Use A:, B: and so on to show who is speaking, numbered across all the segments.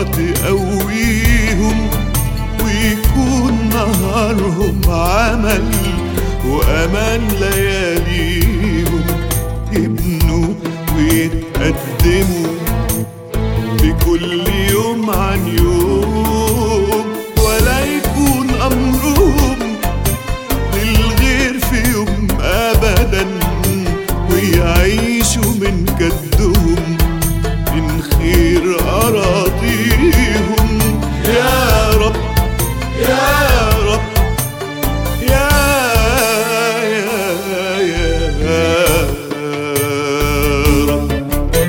A: تقويهم ويكون نهارهم عمل وأمان لياليهم يبنوا ويتقدموا بكل يوم عن يوم ولا يكون أمرهم للغير في يوم أبدا ويعيشوا من كدهم من خير أراضيهم يا رب يا رب يا يا يا رب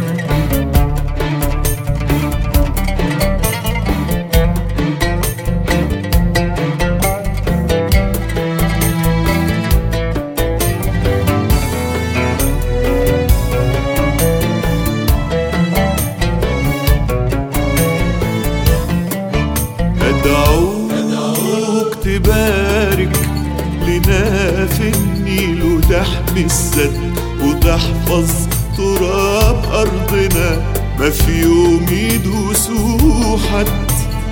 A: أدعوك تبارك لنا في النيل وتحمي السد وتحفظ تراب أرضنا ما في يوم يدوسوا حد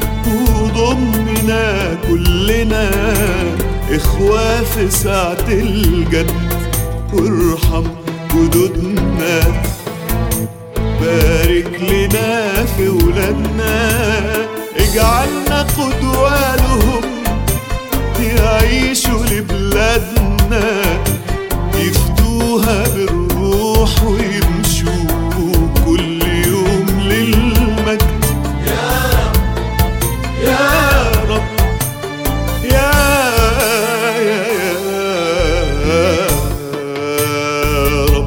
A: وضمنا كلنا إخوة في ساعة الجد وارحم جدودنا بارك لنا في ولادنا اجعلنا قدوة لهم يعيشوا لبلادنا يفدوها بالروح ويمشوا كل يوم للمجد يا رب يا يا يا رب